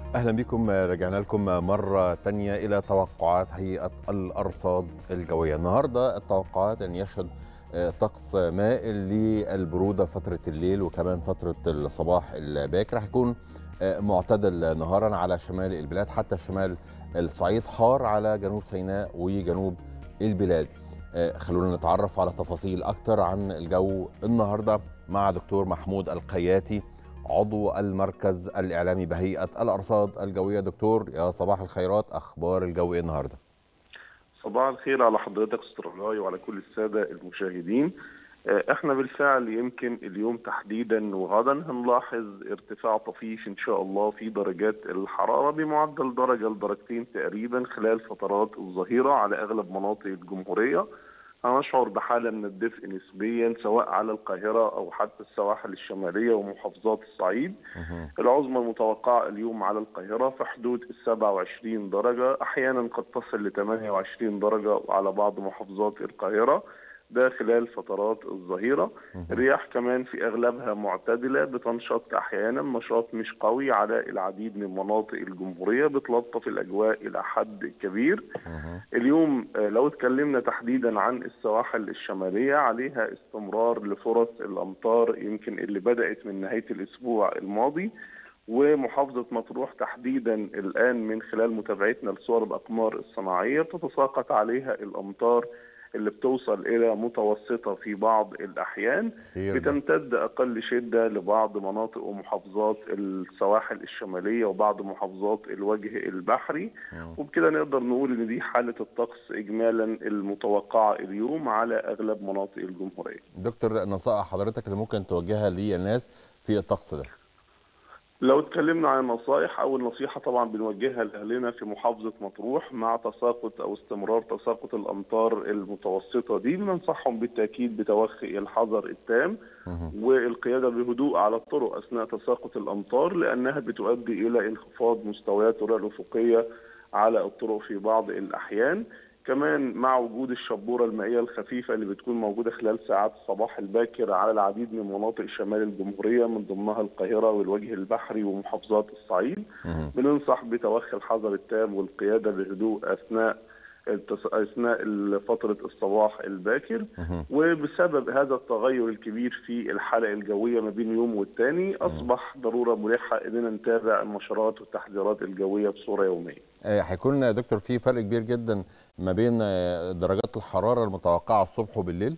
اهلا بكم رجعنا لكم مره تانية الى توقعات هيئه الارصاد الجويه النهارده التوقعات ان يشهد طقس مائل للبروده فتره الليل وكمان فتره الصباح الباكر هيكون معتدل نهارا على شمال البلاد حتى شمال الصعيد حار على جنوب سيناء وجنوب البلاد خلونا نتعرف على تفاصيل اكتر عن الجو النهارده مع دكتور محمود القياتي عضو المركز الاعلامي بهيئه الارصاد الجويه دكتور يا صباح الخيرات اخبار الجو ايه النهارده صباح الخير على حضرتك استرلاي وعلى كل الساده المشاهدين احنا بالفعل يمكن اليوم تحديدا وغدا هنلاحظ ارتفاع طفيف ان شاء الله في درجات الحراره بمعدل درجه لدرجتين تقريبا خلال فترات الظهيره على اغلب مناطق الجمهوريه هنشعر بحالة من الدفء نسبيا سواء على القاهرة أو حتى السواحل الشمالية ومحافظات الصعيد العظمى المتوقعة اليوم على القاهرة في حدود ال 27 درجة أحيانا قد تصل ل 28 درجة على بعض محافظات القاهرة ده خلال فترات الظهيرة الرياح كمان في أغلبها معتدلة بتنشط أحيانا نشاط مش قوي على العديد من مناطق الجمهورية بتلطف الأجواء إلى حد كبير اليوم لو اتكلمنا تحديدا عن السواحل الشمالية عليها استمرار لفرص الأمطار يمكن اللي بدأت من نهاية الأسبوع الماضي ومحافظة مطروح تحديدا الآن من خلال متابعتنا لصور الأقمار الصناعية بتتساقط عليها الأمطار اللي بتوصل الى متوسطه في بعض الاحيان بتمتد اقل شده لبعض مناطق ومحافظات السواحل الشماليه وبعض محافظات الوجه البحري وبكده نقدر نقول ان دي حاله الطقس اجمالا المتوقعه اليوم على اغلب مناطق الجمهوريه. دكتور نصائح حضرتك اللي ممكن توجهها للناس في الطقس ده؟ لو اتكلمنا عن النصائح اول نصيحه طبعا بنوجهها لاهلنا في محافظه مطروح مع تساقط او استمرار تساقط الامطار المتوسطه دي بننصحهم بالتاكيد بتوخي الحذر التام والقياده بهدوء على الطرق اثناء تساقط الامطار لانها بتؤدي الى انخفاض مستويات الرؤيه الافقيه على الطرق في بعض الاحيان كمان مع وجود الشبوره المائيه الخفيفه اللي بتكون موجوده خلال ساعات الصباح الباكر على العديد من مناطق شمال الجمهوريه من ضمنها القاهره والوجه البحري ومحافظات الصعيد بننصح بتوخي الحذر التام والقياده بهدوء اثناء اثناء فتره الصباح الباكر وبسبب هذا التغير الكبير في الحاله الجويه ما بين يوم والتاني اصبح ضروره ملحه اننا نتابع النشرات والتحذيرات الجويه بصوره يوميه. هيكون يا دكتور في فرق كبير جدا ما بين درجات الحراره المتوقعه الصبح وبالليل؟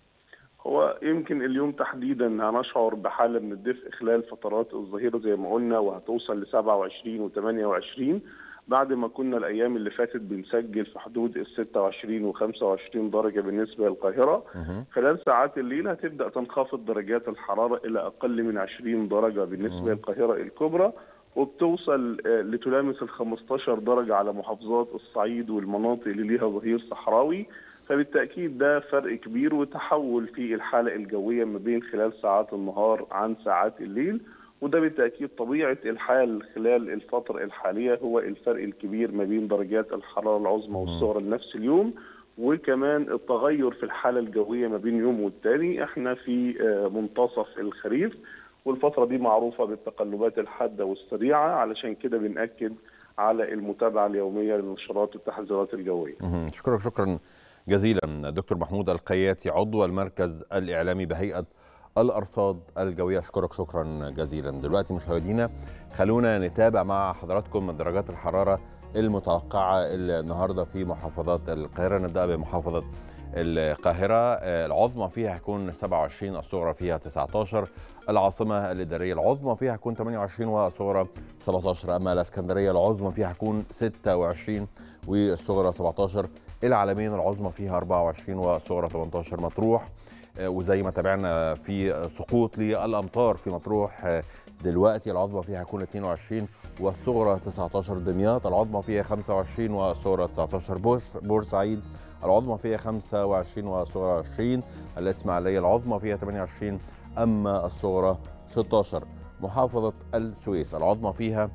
هو يمكن اليوم تحديدا هنشعر بحاله من الدفء خلال فترات الظهيره زي ما قلنا وهتوصل ل 27 و28 بعد ما كنا الايام اللي فاتت بنسجل في حدود ال 26 و 25 درجه بالنسبه للقاهره خلال ساعات الليل هتبدا تنخفض درجات الحراره الى اقل من 20 درجه بالنسبه للقاهره الكبرى وبتوصل لتلامس ال 15 درجه على محافظات الصعيد والمناطق اللي ليها ظهير صحراوي فبالتاكيد ده فرق كبير وتحول في الحاله الجويه ما بين خلال ساعات النهار عن ساعات الليل وده بالتاكيد طبيعه الحال خلال الفتره الحاليه هو الفرق الكبير ما بين درجات الحراره العظمى والصغرى لنفس اليوم وكمان التغير في الحاله الجويه ما بين يوم والتاني احنا في منتصف الخريف والفتره دي معروفه بالتقلبات الحاده والسريعه علشان كده بناكد على المتابعه اليوميه للنشرات والتحذيرات الجويه. شكرا شكرا جزيلا دكتور محمود القياتي عضو المركز الاعلامي بهيئه الارصاد الجويه اشكرك شكرا جزيلا دلوقتي مشاهدينا خلونا نتابع مع حضراتكم درجات الحراره المتوقعه النهارده في محافظات القاهره نبدا بمحافظه القاهرة العظمى فيها هيكون 27 الصغرى فيها 19 العاصمة الإدارية العظمى فيها هتكون 28 والصغرى 17 أما الإسكندرية العظمى فيها هتكون 26 والصغرى 17 العالمين العظمى فيها 24 والصغرى 18 مطروح وزي ما تابعنا في سقوط للامطار في مطروح دلوقتي العظمى فيها هتكون 22 والصغرى 19 دمياط العظمى فيها 25 والصغرى 19 بورسعيد العظمى فيها 25 والصغرى 20 الاسماعيليه العظمى فيها 28 اما الصغرى 16 محافظه السويس العظمى فيها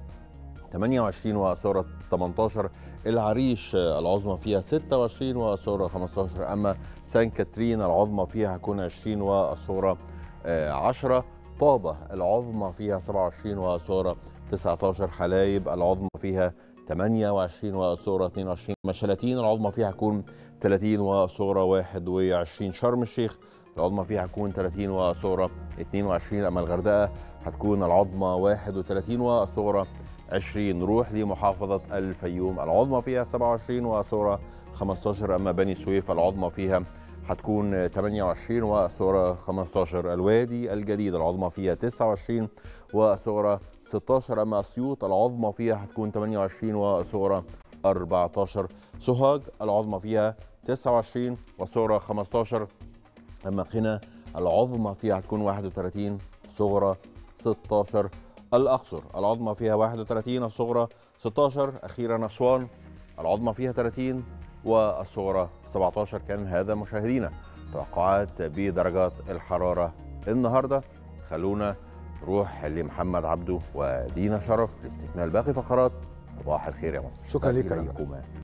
28 والصغرى 18 العريش العظمى فيها 26 والصغرى 15 اما سان كاترين العظمى فيها هتكون 20 والصغرى 10 طابة العظمى فيها 27 والصغرى 19 حلايب العظمى فيها 28 والصغرى 22 أما الشلاتين العظمى فيها هتكون 30 والصغرى 21 شرم الشيخ العظمى فيها هتكون 30 والصغرى 22 أما الغردقة هتكون العظمى 31 والصغرى 20 نروح لمحافظة الفيوم العظمى فيها 27 والصغرى 15 أما بني سويف العظمى فيها هتكون 28 والصغرى 15 الوادي الجديد العظمى فيها 29 والصغرى 16 أما أسيوط العظمى فيها هتكون 28 والصغرى 14 سوهاج العظمى فيها 29 والصغرى 15 أما قنا العظمى فيها هتكون 31 صغرى 16 الأقصر العظمى فيها 31 الصغرى 16 أخيرا أسوان العظمى فيها 30 والصغرى 17 كان هذا مشاهدينا توقعات بدرجات الحرارة النهاردة خلونا نروح لمحمد عبده ودينا شرف لاستكمال باقي فقرات صباح الخير يا مصر شكرا ليك يا تأتي إليكم